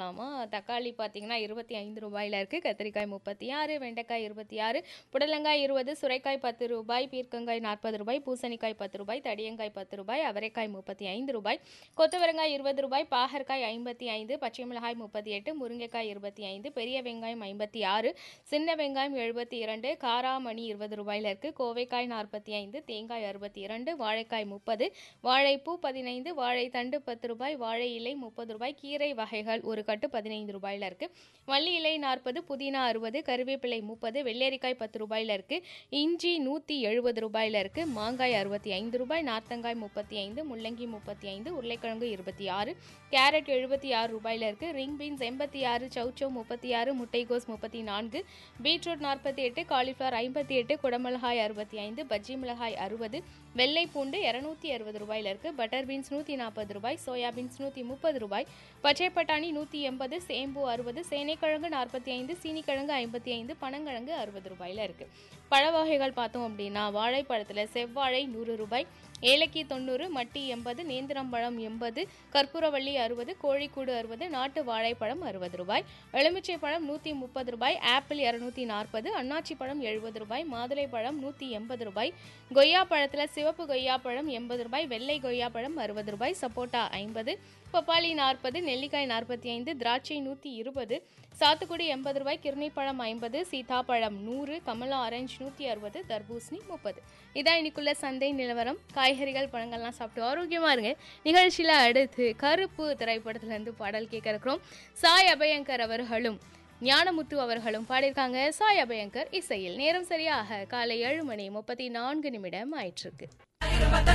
பார்க்கலாமா தக்காளி பார்த்தீங்கன்னா இருபத்தி ஐந்து ரூபாயில் இருக்குது கத்திரிக்காய் முப்பத்தி ஆறு வெண்டைக்காய் இருபத்தி ஆறு புடலங்காய் இருபது சுரைக்காய் பத்து ரூபாய் பீர்க்கங்காய் நாற்பது ரூபாய் பூசணிக்காய் பத்து ரூபாய் தடியங்காய் பத்து ரூபாய் அவரைக்காய் முப்பத்தி ஐந்து ரூபாய் கொத்தவரங்காய் இருபது ரூபாய் பாகற்காய் ஐம்பத்தி ஐந்து பச்சை மிளகாய் முப்பத்தி எட்டு முருங்கைக்காய் இருபத்தி ஐந்து பெரிய வெங்காயம் ஐம்பத்தி ஆறு சின்ன வெங்காயம் எழுபத்தி இரண்டு காராமணி இருபது ரூபாயில் இருக்குது கோவைக்காய் நாற்பத்தி ஐந்து தேங்காய் அறுபத்தி இரண்டு வாழைக்காய் முப்பது வாழைப்பூ பதினைந்து வாழைத்தண்டு பத்து ரூபாய் வாழை இலை முப்பது ரூபாய் கீரை வகைகள் ஒரு கட்டு பதினைந்து ரூபாயில் இருக்குது மல்லி இலை நாற்பது புதினா அறுபது கருவேப்பிலை முப்பது வெள்ளரிக்காய் பத்து ரூபாயில் இருக்குது இஞ்சி நூற்றி எழுபது ரூபாயில் இருக்குது மாங்காய் அறுபத்தி ஐந்து ரூபாய் நார்த்தங்காய் முப்பத்தி ஐந்து முள்ளங்கி முப்பத்தி ஐந்து உருளைக்கிழங்கு இருபத்தி ஆறு கேரட் எழுபத்தி ஆறு ரூபாயில் இருக்குது ரிங் பீன்ஸ் எண்பத்தி ஆறு சௌச்சௌ முப்பத்தி ஆறு முட்டைகோஸ் முப்பத்தி நான்கு பீட்ரூட் நாற்பத்தி எட்டு காலிஃப்ளவர் ஐம்பத்தி எட்டு குடமிளகாய் அறுபத்தி ஐந்து பஜ்ஜி மிளகாய் அறுபது வெள்ளை பூண்டு இரநூத்தி அறுபது ரூபாயில் இருக்குது பட்டர் பீன்ஸ் நூற்றி நாற்பது ரூபாய் சோயா பீன்ஸ் நூற்றி முப்பது ரூபாய் பச்சை பட்டாணி நூற்றி எண்பது சேம்பு அறுபது சேனைக்கிழங்கு நாற்பத்தி ஐந்து சீனிக்கிழங்கு ஐம்பத்தி ஐந்து பனங்கிழங்கு அறுபது ரூபாயில் இருக்குது பழ வகைகள் பார்த்தோம் அப்படின்னா வாழைப்பழத்தில் செவ்வாழை நூறு ரூபாய் ஏலக்கி தொண்ணூறு மட்டி எண்பது நேந்திரம்பழம் எண்பது கற்பூரவள்ளி அறுபது கோழிக்கூடு அறுபது நாட்டு வாழைப்பழம் அறுபது ரூபாய் எலுமிச்சை பழம் நூற்றி முப்பது ரூபாய் ஆப்பிள் இரநூத்தி நாற்பது அன்னாச்சி பழம் எழுபது ரூபாய் மாதுளை பழம் நூற்றி எண்பது ரூபாய் கொய்யா பழத்தில் சிவப்பு கொய்யா பழம் எண்பது ரூபாய் வெள்ளை கொய்யா பழம் அறுபது ரூபாய் சப்போட்டா ஐம்பது பப்பாளி நாற்பது நெல்லிக்காய் நாற்பத்தி ஐந்து திராட்சை நூற்றி இருபது சாத்துக்குடி எண்பது ரூபாய் கிருணிப்பழம் ஐம்பது சீதாப்பழம் நூறு கமலா ஆரஞ்சு நூற்றி அறுபது தர்பூசணி முப்பது இதான் இன்னைக்குள்ள சந்தை நிலவரம் காய்கறிகள் பழங்கள்லாம் சாப்பிட்டு ஆரோக்கியமாக இருங்க நிகழ்ச்சியில் அடுத்து கருப்பு திரைப்படத்துலேருந்து பாடல் கேட்க இருக்கிறோம் சாய் அபயங்கர் அவர்களும் ஞானமுத்து அவர்களும் பாடியிருக்காங்க சாய் அபயங்கர் இசையில் நேரம் சரியாக காலை ஏழு மணி முப்பத்தி நான்கு நிமிடம் ஆயிட்டிருக்கு